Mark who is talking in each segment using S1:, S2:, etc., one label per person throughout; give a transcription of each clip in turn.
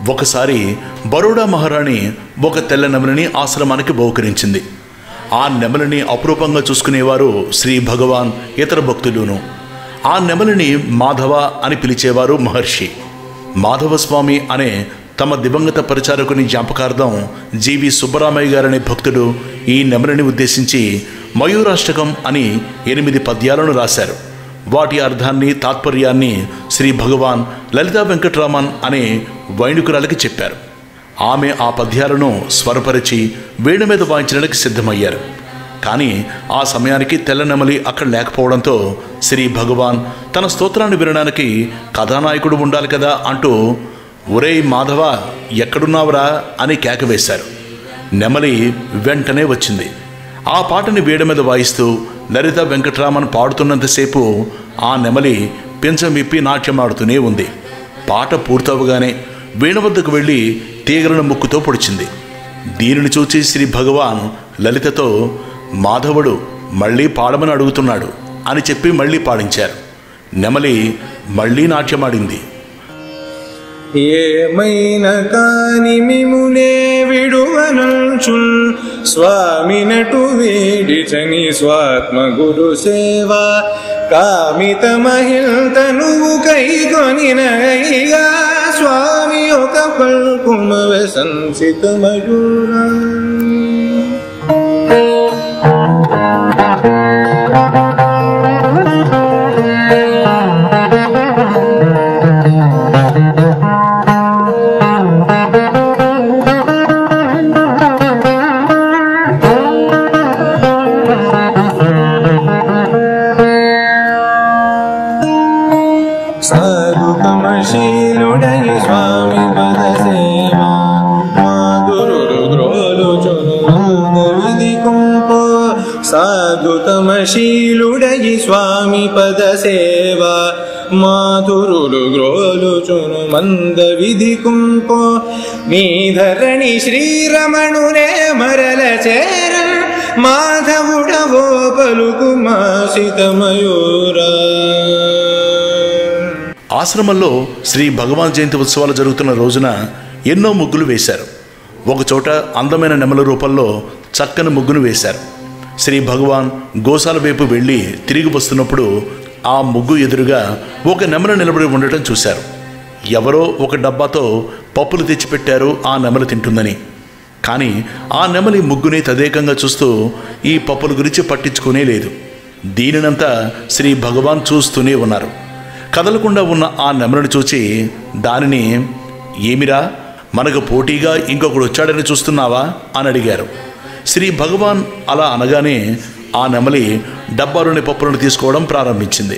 S1: ఒకసారి బరోడా మహారాణి ఒక తెల్ల నెమలిని ఆశ్రమానికి బహుకరించింది ఆ నెమలిని అపురూపంగా చూసుకునేవారు శ్రీ భగవాన్ ఇతర భక్తులును ఆ నెమలిని మాధవ అని పిలిచేవారు మహర్షి మాధవ స్వామి అనే తమ దివంగత పరిచారకుని జ్ఞాపకార్థం జీవి సుబ్బరామయ్య గారనే భక్తుడు ఈ నెమలిని ఉద్దేశించి మయూరాష్టకం అని ఎనిమిది పద్యాలను రాశారు వాటి అర్థాన్ని తాత్పర్యాన్ని శ్రీ భగవాన్ లలితా వెంకట్రామన్ అనే వైణికురాలకి చెప్పారు ఆమె ఆ పద్యాలను స్వరపరిచి వేణు మీద వాయించడానికి సిద్ధమయ్యారు కానీ ఆ సమయానికి తెల్లనెమలి అక్కడ లేకపోవడంతో శ్రీ భగవాన్ తన స్తోత్రాన్ని వినడానికి కథానాయకుడు ఉండాలి కదా అంటూ ఒరేయ్ మాధవ ఎక్కడున్నావురా అని కేక వేశారు నెమలి వెంటనే వచ్చింది ఆ పాటని వేడ మీద వాయిస్తూ లలిత వెంకట్రామన్ పాడుతున్నంతసేపు ఆ నెమలి పించమిప్పి నాట్యమాడుతూనే ఉంది పాట పూర్తవగానే వీణ వద్దకు వెళ్ళి తీగలను ముక్కుతో పొడిచింది దీనిని చూచి శ్రీ భగవాన్ లలితతో మాధవుడు మళ్ళీ పాడమని అడుగుతున్నాడు అని చెప్పి మళ్ళీ పాడించారు నెమలి మళ్ళీ నాట్యమాడింది
S2: ఏమైనా కాని మిమునే విడువనంచుల్ స్వామినటు వీడిచని స్వాత్మ గురు సేవ కామిత మహిళ తనువు కైకొనినగా స్వామి ఒక పల్కుమ సంసిత మయూరా సాధుకమశీలుడై స్వామి పద సేవా మాధురుడు ద్రోలుచును విధి కుంపో సాధుకమశీలుడై స్వామి పద సేవా మాధురుడు గ్రోలుచును మంద విధి కుంపో నీ ధరణి శ్రీరమణునే మరల చేర మాధవుడవో పలుకు మాసితమయూరా
S1: ఆశ్రమంలో శ్రీ భగవాన్ జయంతి ఉత్సవాలు జరుగుతున్న రోజున ఎన్నో ముగ్గులు వేశారు ఒకచోట అందమైన నెమల రూపంలో చక్కని ముగ్గును వేశారు శ్రీ భగవాన్ గోశాల వైపు వెళ్ళి తిరిగి వస్తున్నప్పుడు ఆ ముగ్గు ఎదురుగా ఒక నెమల నిలబడి ఉండటం చూశారు ఎవరో ఒక డబ్బాతో పప్పులు తెచ్చిపెట్టారు ఆ నెమలి తింటుందని కానీ ఆ నెమలి ముగ్గుని తదేకంగా చూస్తూ ఈ పప్పుల గురించి పట్టించుకునే లేదు దీనినంతా శ్రీ భగవాన్ చూస్తూనే ఉన్నారు కదలకుండా ఉన్న ఆ నెమలిని చూచి దానిని ఏమిరా మనకు పోటీగా ఇంకొకడు వచ్చాడని చూస్తున్నావా అని అడిగారు శ్రీ భగవాన్ అలా అనగానే ఆ నెమలి డబ్బాలోని పప్పులను తీసుకోవడం ప్రారంభించింది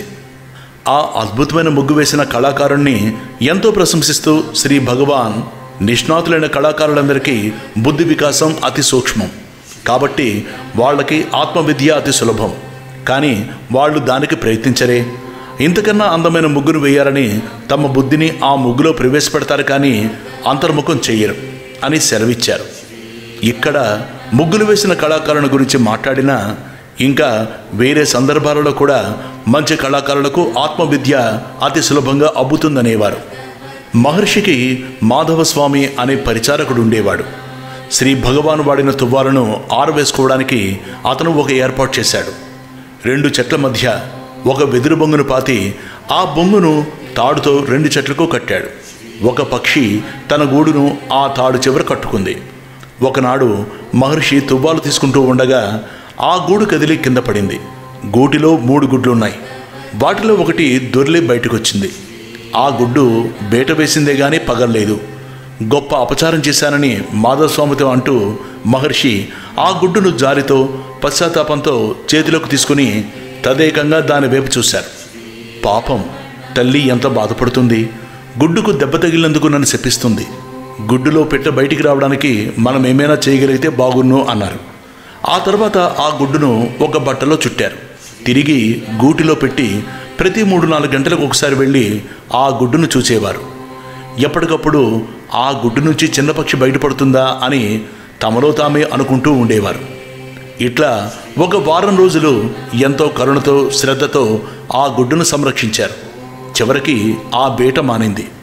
S1: ఆ అద్భుతమైన ముగ్గు వేసిన కళాకారుణ్ణి ఎంతో ప్రశంసిస్తూ శ్రీ భగవాన్ నిష్ణాతులైన కళాకారులందరికీ బుద్ధి వికాసం అతి సూక్ష్మం కాబట్టి వాళ్ళకి ఆత్మవిద్య అతి సులభం కానీ వాళ్ళు దానికి ప్రయత్నించరే ఇంతకన్నా అందమైన ముగ్గును వేయాలని తమ బుద్ధిని ఆ ముగ్గులో ప్రవేశపెడతారు కానీ అంతర్ముఖం చెయ్యరు అని సెలవిచ్చారు ఇక్కడ ముగ్గులు వేసిన కళాకారుని గురించి మాట్లాడినా ఇంకా వేరే సందర్భాలలో కూడా మంచి కళాకారులకు ఆత్మవిద్య అతి సులభంగా అబ్బుతుందనేవారు మహర్షికి మాధవస్వామి అనే పరిచారకుడు ఉండేవాడు శ్రీ భగవాన్ వాడిన తువ్వాలను ఆరవేసుకోవడానికి అతను ఒక ఏర్పాటు చేశాడు రెండు చెట్ల మధ్య ఒక వెదురు బొంగును పాతి ఆ బొంగును తాడుతో రెండు చెట్లకు కట్టాడు ఒక పక్షి తన గూడును ఆ తాడు చివర కట్టుకుంది ఒకనాడు మహర్షి తువ్వాలు తీసుకుంటూ ఉండగా ఆ గూడు కదిలి కింద పడింది గూటిలో మూడు గుడ్లున్నాయి వాటిలో ఒకటి దొర్లి బయటకొచ్చింది ఆ గుడ్డు బేట వేసిందే గాని పగల్లేదు గొప్ప అపచారం చేశానని మాధవస్వామితో అంటూ మహర్షి ఆ గుడ్డును జారితో పశ్చాత్తాపంతో చేతిలోకి తీసుకుని తదేకంగా దాని వైపు చూశారు పాపం తల్లి ఎంత బాధపడుతుంది గుడ్డుకు దెబ్బ తగిలినందుకు నన్ను శపిస్తుంది గుడ్డులో పెట్ట బయటికి రావడానికి మనం ఏమైనా చేయగలిగితే బాగున్ను అన్నారు ఆ తర్వాత ఆ గుడ్డును ఒక బట్టలో చుట్టారు తిరిగి గూటిలో పెట్టి ప్రతి మూడు నాలుగు గంటలకు ఒకసారి వెళ్ళి ఆ గుడ్డును చూసేవారు ఎప్పటికప్పుడు ఆ గుడ్డు నుంచి చిన్న పక్షి బయటపడుతుందా అని తమలో తామే అనుకుంటూ ఉండేవారు ఇట్లా ఒక వారం రోజులు ఎంతో కరుణతో శ్రద్ధతో ఆ గుడ్డును సంరక్షించారు చివరికి ఆ బేట మానింది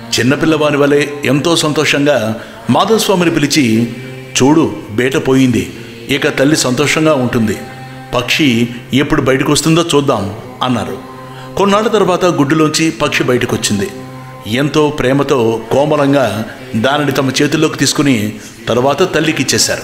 S1: చిన్నపిల్లవాని వలె ఎంతో సంతోషంగా మాధవస్వామిని పిలిచి చూడు బేట పోయింది ఇక తల్లి సంతోషంగా ఉంటుంది పక్షి ఎప్పుడు బయటకు వస్తుందో చూద్దాం అన్నారు కొన్నాళ్ళ తర్వాత గుడ్డులోంచి పక్షి బయటకు వచ్చింది ఎంతో ప్రేమతో కోమలంగా దానిని తమ చేతుల్లోకి తీసుకుని తర్వాత తల్లికి ఇచ్చేశారు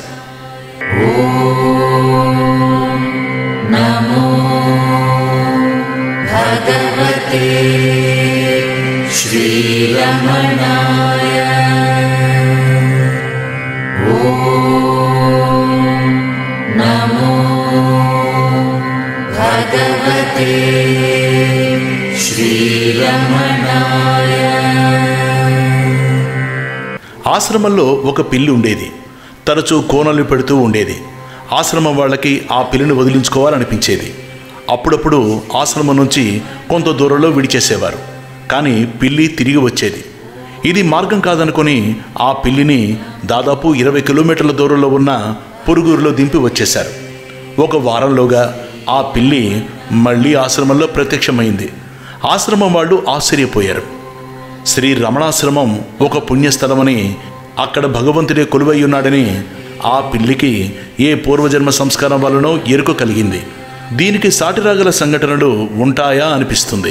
S1: ఆశ్రమంలో ఒక పిల్లి ఉండేది తరచూ కోనలు పెడుతూ ఉండేది ఆశ్రమం వాళ్ళకి ఆ పిల్లిని వదిలించుకోవాలనిపించేది అప్పుడప్పుడు ఆశ్రమం నుంచి కొంత దూరంలో విడిచేసేవారు కానీ పిల్లి తిరిగి వచ్చేది ఇది మార్గం కాదనుకొని ఆ పిల్లిని దాదాపు ఇరవై కిలోమీటర్ల దూరంలో ఉన్న పొరుగురులో దింపి వచ్చేశారు ఒక వారంలోగా ఆ పిల్లి మళ్ళీ ఆశ్రమంలో ప్రత్యక్షమైంది ఆశ్రమం వాళ్ళు ఆశ్చర్యపోయారు శ్రీ రమణాశ్రమం ఒక పుణ్యస్థలమని అక్కడ భగవంతుడే కొలువై ఉన్నాడని ఆ పిల్లికి ఏ పూర్వజన్మ సంస్కారం వలనో ఎరుక కలిగింది దీనికి సాటిరాగల సంఘటనలు ఉంటాయా అనిపిస్తుంది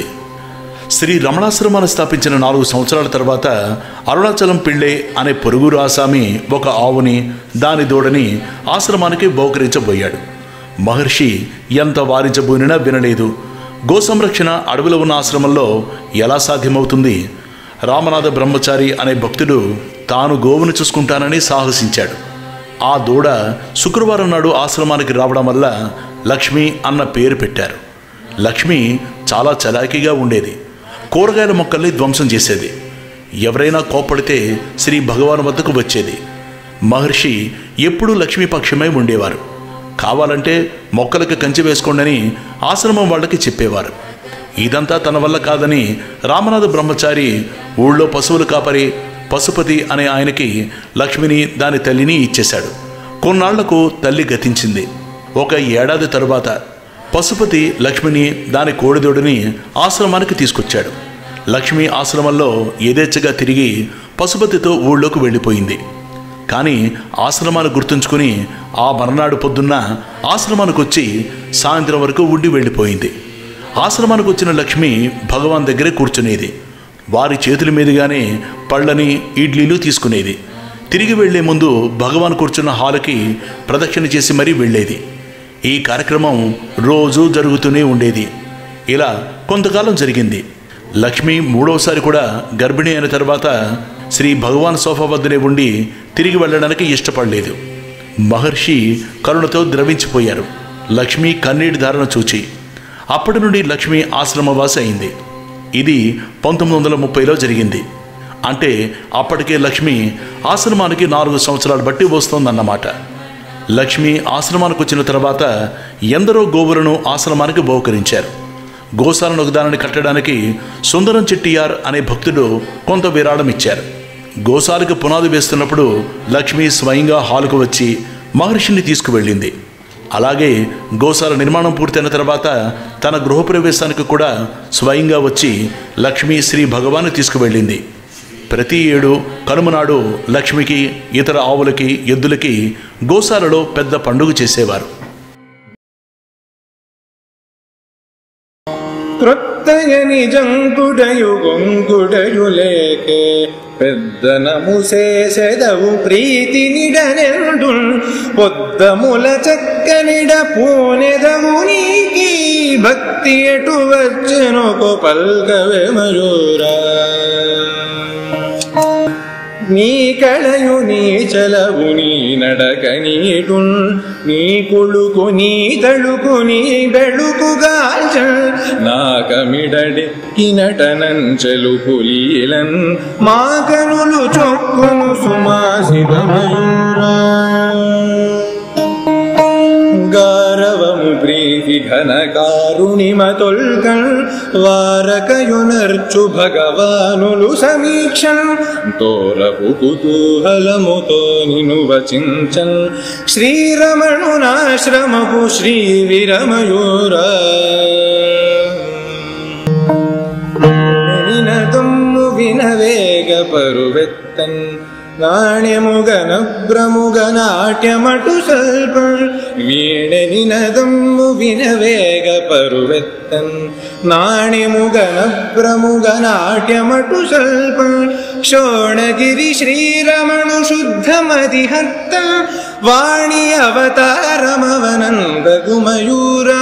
S1: శ్రీ రమణాశ్రమాన్ని స్థాపించిన నాలుగు సంవత్సరాల తర్వాత అరుణాచలం పిళ్ళే అనే పొరుగురు ఆసామి ఒక ఆవుని దాని దూడని ఆశ్రమానికి బహుకరించబోయాడు మహర్షి ఎంత వారించబోయినా వినలేదు గో సంరక్షణ అడవిలో ఉన్న ఆశ్రమంలో ఎలా సాధ్యమవుతుంది రామనాథ బ్రహ్మచారి అనే భక్తుడు తాను గోవును చూసుకుంటానని సాహసించాడు ఆ దూడ శుక్రవారం నాడు ఆశ్రమానికి రావడం వల్ల లక్ష్మి అన్న పేరు పెట్టారు లక్ష్మి చాలా చలాకీగా ఉండేది కూరగాయల మొక్కల్ని ధ్వంసం చేసేది ఎవరైనా కోప్పడితే శ్రీ భగవాన్ వద్దకు వచ్చేది మహర్షి ఎప్పుడూ లక్ష్మీ పక్షమై ఉండేవారు కావాలంటే మొక్కలకు కంచి వేసుకోండని ఆశ్రమం వాళ్ళకి చెప్పేవారు ఇదంతా తన వల్ల కాదని రామనాథ బ్రహ్మచారి ఊళ్ళో పశువులు కాపరి పశుపతి అనే ఆయనకి లక్ష్మిని దాని తల్లిని ఇచ్చేశాడు కొన్నాళ్లకు తల్లి గతించింది ఒక ఏడాది తరువాత పశుపతి లక్ష్మిని దాని కోడిదోడిని ఆశ్రమానికి తీసుకొచ్చాడు లక్ష్మి ఆశ్రమంలో యథేచ్ఛగా తిరిగి పశుపతితో ఊళ్ళోకి వెళ్ళిపోయింది కానీ ఆశ్రమాన్ని గుర్తుంచుకుని ఆ మర్నాడు పొద్దున్న ఆశ్రమానికి వచ్చి సాయంత్రం వరకు ఉండి వెళ్ళిపోయింది ఆశ్రమానికి వచ్చిన లక్ష్మి భగవాన్ దగ్గరే కూర్చునేది వారి చేతుల మీదుగానే పళ్ళని ఇడ్లీలు తీసుకునేది తిరిగి వెళ్లే ముందు భగవాన్ కూర్చున్న హాలుకి ప్రదక్షిణ చేసి మరీ వెళ్ళేది ఈ కార్యక్రమం రోజూ జరుగుతూనే ఉండేది ఇలా కొంతకాలం జరిగింది లక్ష్మి మూడవసారి కూడా గర్భిణి అయిన తర్వాత శ్రీ భగవాన్ సోఫా వద్దనే ఉండి తిరిగి వెళ్ళడానికి ఇష్టపడలేదు మహర్షి కరుణతో ద్రవించిపోయారు లక్ష్మి కన్నీటి ధారణ చూచి అప్పటి నుండి లక్ష్మి ఆశ్రమవాసి అయింది ఇది పంతొమ్మిది వందల ముప్పైలో జరిగింది అంటే అప్పటికే లక్ష్మి ఆశ్రమానికి నాలుగు సంవత్సరాలు బట్టి వస్తోందన్నమాట లక్ష్మి ఆశ్రమానికి వచ్చిన తర్వాత ఎందరో గోవులను ఆశ్రమానికి బహుకరించారు గోశాలను ఒకదానిని కట్టడానికి సుందరం చెట్టియార్ అనే భక్తుడు కొంత విరాళం ఇచ్చారు గోశాలకు పునాది వేస్తున్నప్పుడు లక్ష్మి స్వయంగా హాలుకు వచ్చి మహర్షిని తీసుకువెళ్ళింది అలాగే గోశాల నిర్మాణం పూర్తయిన తర్వాత తన గృహప్రవేశానికి కూడా స్వయంగా వచ్చి లక్ష్మి శ్రీ భగవాన్ని తీసుకువెళ్ళింది ప్రతి ఏడు కనుమనాడు లక్ష్మికి ఇతర ఆవులకి ఎద్దులకి గోశాలలో పెద్ద పండుగ చేసేవారు
S2: క్రొత్తయ నిజంకుడయు గొంకుడయు లేకే పెద్దనము చేసెదవు ప్రీతి నిడనెందు పొద్దముల చక్కనిడ పూనెదవు నీకి భక్తి ఎటు వచ్చెనొక పల్కవే మయూరా నీ కళయు నీ చలవు నీ నడక నీటు నీ కొడుకు నీ తళుకు నీ బెళుకుగాల్చ నా కమిడడి కినటనంచెలు పులీలన్ మా కనులు చొక్కును సుమాసిదమయూరా గారవము ప్రీతి ఘనకారుణిమతొల్కన్ వారకయునర్చు భగవానులు సమీక్షన్ తోరపు కుతూహలముతో నిను వచించన్ శ్రీరమణునాశ్రమపు శ్రీ విరమయూరా వినదమ్ము వినవేగ పరువెత్తన్ నాణ్యముగన భ్రముగ నాట్యమటు స్వల్ప వీణని నదమ్ము వినవేగ పరువెత్తన్ నాణ్యముగన భ్రముగ నాట్యమటు స్వల్ప శోణగిరి శ్రీరమణు శుద్ధమతిహత్త వాణి అవతారమవనంద గుమయూరా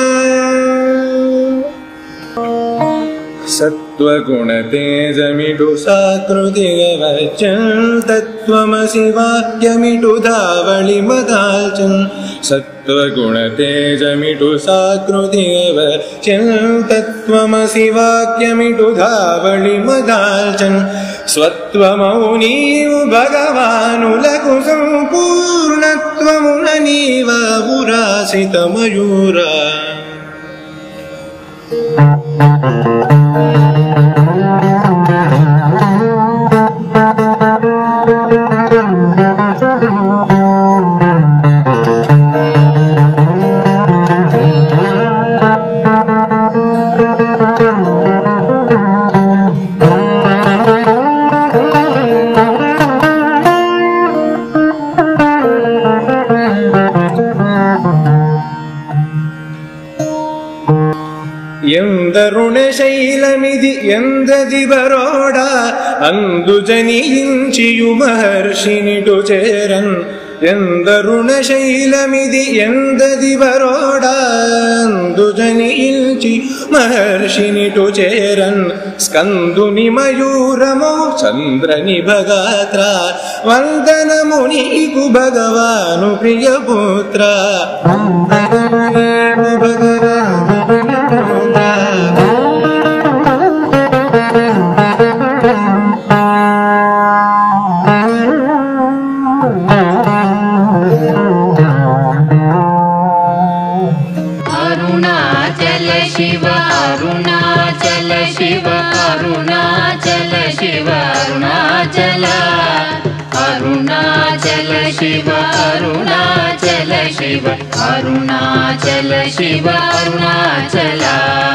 S2: సత్వగుణతేజమిటు సాకృతిగవచన్ తత్వమసి వాక్యమిటు ధావళి మదాల్చన్ సత్వగుణతేజమిటు సాకృతిగవచన్ తత్వమసి వాక్యమిటు ధావళి మదాల్చన్ స్వత్వమౌనీవు భగవానులకు సంపూర్ణత్వమున నీవాపురాసితమయూరా ఎందరుణ శైలమిది ఎందది బరోడ అందు జనియించియు మహర్షినిటు చేరన్ ఎందరుణ శైలమిది ఎందది బరోడ అందు జనియించి మహర్షినిటు చేరన్ స్కందుని మయూరమో చంద్రని భగాత్ర వందనము నీకు భగవాను ప్రియపుత్ర వందనము భగవాను ప్రియపుత్ర
S3: అరుణాచల శివ అరుణాచల శివ అరుణాచల శివ అరుణాచల అరుణాచల శివ అరుణాచల శివ అరుణాచల శివ అరుణాచల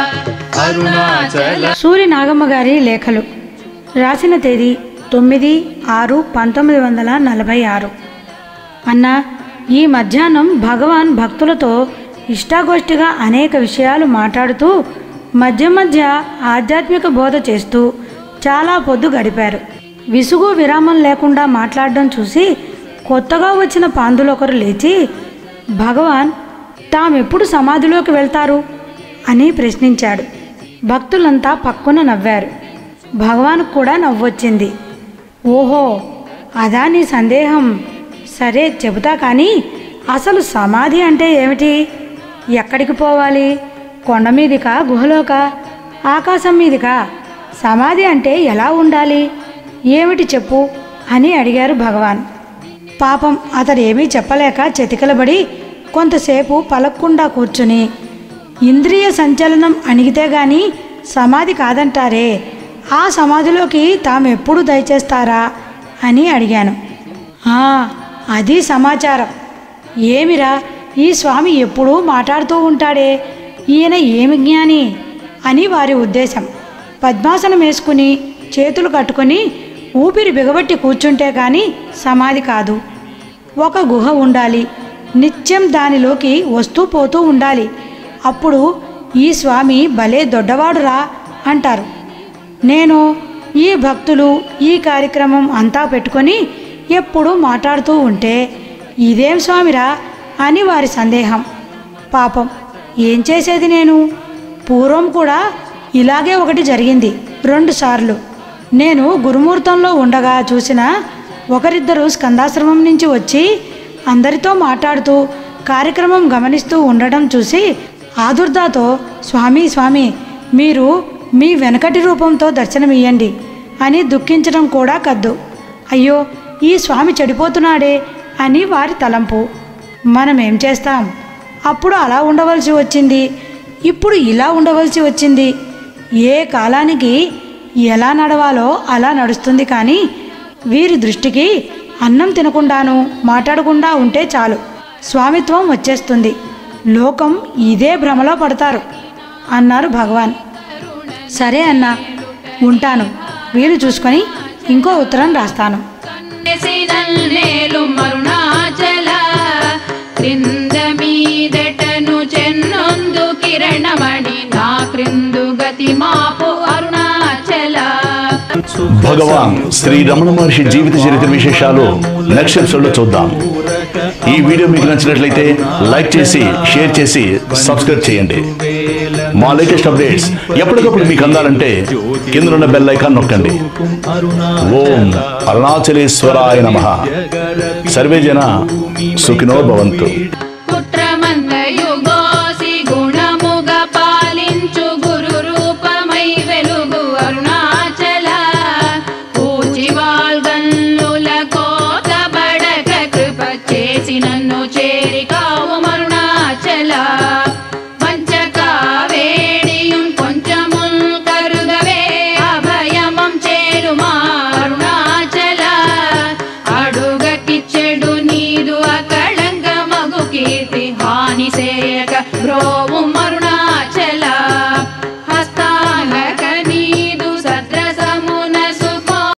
S3: అరుణాచల
S4: సూర్య నాగమ్మ గారి లేఖలు రాసిన తేదీ తొమ్మిది ఆరు పంతొమ్మిది వందల నలభై ఆరు అన్న ఈ మధ్యాహ్నం భగవాన్ భక్తులతో ఇష్టాగోష్ఠిగా అనేక విషయాలు మాట్లాడుతూ మధ్య మధ్య ఆధ్యాత్మిక బోధ చేస్తూ చాలా పొద్దు గడిపారు విసుగు విరామం లేకుండా మాట్లాడడం చూసి కొత్తగా వచ్చిన పాందులొకరు లేచి భగవాన్ తామెప్పుడు సమాధిలోకి వెళ్తారు అని ప్రశ్నించాడు భక్తులంతా పక్కున నవ్వారు భగవాన్కు కూడా నవ్వొచ్చింది ఓహో అదా నీ సందేహం సరే చెబుతా కానీ అసలు సమాధి అంటే ఏమిటి ఎక్కడికి పోవాలి కొండ మీదికా గుహలోకా ఆకాశం మీదికా సమాధి అంటే ఎలా ఉండాలి ఏమిటి చెప్పు అని అడిగారు భగవాన్ పాపం అతడు ఏమీ చెప్పలేక చతికిలబడి కొంతసేపు పలక్కుండా కూర్చుని ఇంద్రియ సంచలనం అణిగితే గాని సమాధి కాదంటారే ఆ సమాధిలోకి తాము ఎప్పుడు దయచేస్తారా అని అడిగాను "ఆ, అది సమాచారం ఏమిరా ఈ స్వామి ఎప్పుడూ మాట్లాడుతూ ఉంటాడే ఈయన ఏమి జ్ఞాని అని వారి ఉద్దేశం పద్మాసనం వేసుకుని చేతులు కట్టుకొని ఊపిరి బిగబట్టి కూర్చుంటే కానీ సమాధి కాదు ఒక గుహ ఉండాలి నిత్యం దానిలోకి వస్తూ పోతూ ఉండాలి అప్పుడు ఈ స్వామి భలే దొడ్డవాడురా అంటారు నేను ఈ భక్తులు ఈ కార్యక్రమం అంతా పెట్టుకొని ఎప్పుడూ మాట్లాడుతూ ఉంటే ఇదేం స్వామిరా అని వారి సందేహం పాపం ఏం చేసేది నేను పూర్వం కూడా ఇలాగే ఒకటి జరిగింది రెండుసార్లు నేను గురుమూర్తంలో ఉండగా చూసిన ఒకరిద్దరు స్కందాశ్రమం నుంచి వచ్చి అందరితో మాట్లాడుతూ కార్యక్రమం గమనిస్తూ ఉండడం చూసి ఆదుర్దాతో స్వామి స్వామి మీరు మీ వెనకటి రూపంతో దర్శనమియ్యండి అని దుఃఖించడం కూడా కద్దు అయ్యో ఈ స్వామి చెడిపోతున్నాడే అని వారి తలంపు మనం ఏం చేస్తాం అప్పుడు అలా ఉండవలసి వచ్చింది ఇప్పుడు ఇలా ఉండవలసి వచ్చింది ఏ కాలానికి ఎలా నడవాలో అలా నడుస్తుంది కానీ వీరి దృష్టికి అన్నం తినకుండాను మాట్లాడకుండా ఉంటే చాలు స్వామిత్వం వచ్చేస్తుంది లోకం ఇదే భ్రమలో పడతారు అన్నారు భగవాన్ సరే అన్నా ఉంటాను వీలు చూసుకొని ఇంకో ఉత్తరం రాస్తాను
S3: నన్నేలు మరుణాచల క్రింద మీదటను చెన్నొందు కిరణమణి నా క్రిందు గతి మాపు అరుణాచల
S1: భగవాన్ శ్రీ రమణ మహర్షి జీవిత చరిత్ర విశేషాలు నెక్స్ట్ ఎపిసోడ్లో చూద్దాం ఈ వీడియో మీకు నచ్చినట్లయితే లైక్ చేసి షేర్ చేసి సబ్స్క్రైబ్ చేయండి మా లేటెస్ట్ అప్డేట్స్ ఎప్పటికప్పుడు మీకు అందాలంటే కింద ఉన్న బెల్ ఐకాన్ నొక్కండి ఓం అరుణాచలేశ్వరాయ నమ సర్వే జన సుఖినో భవంతు
S3: పుత్రమందయుగోసి గుణముగ పాలించు గురు రూపమై వెలుగు అరుణాచల పూచి వాల్గల్లుల కోత బడక కృప చేసి నన్ను చేరి కావు మరుణాచల పంచక వేడియుం కొంచెముల్ కరుగవే అభయమం చేరుమా అరుణాచల అడుగకిచ్చెడు నీదు అకళంక మగు కీర్తి హాని సేయక బ్రోవు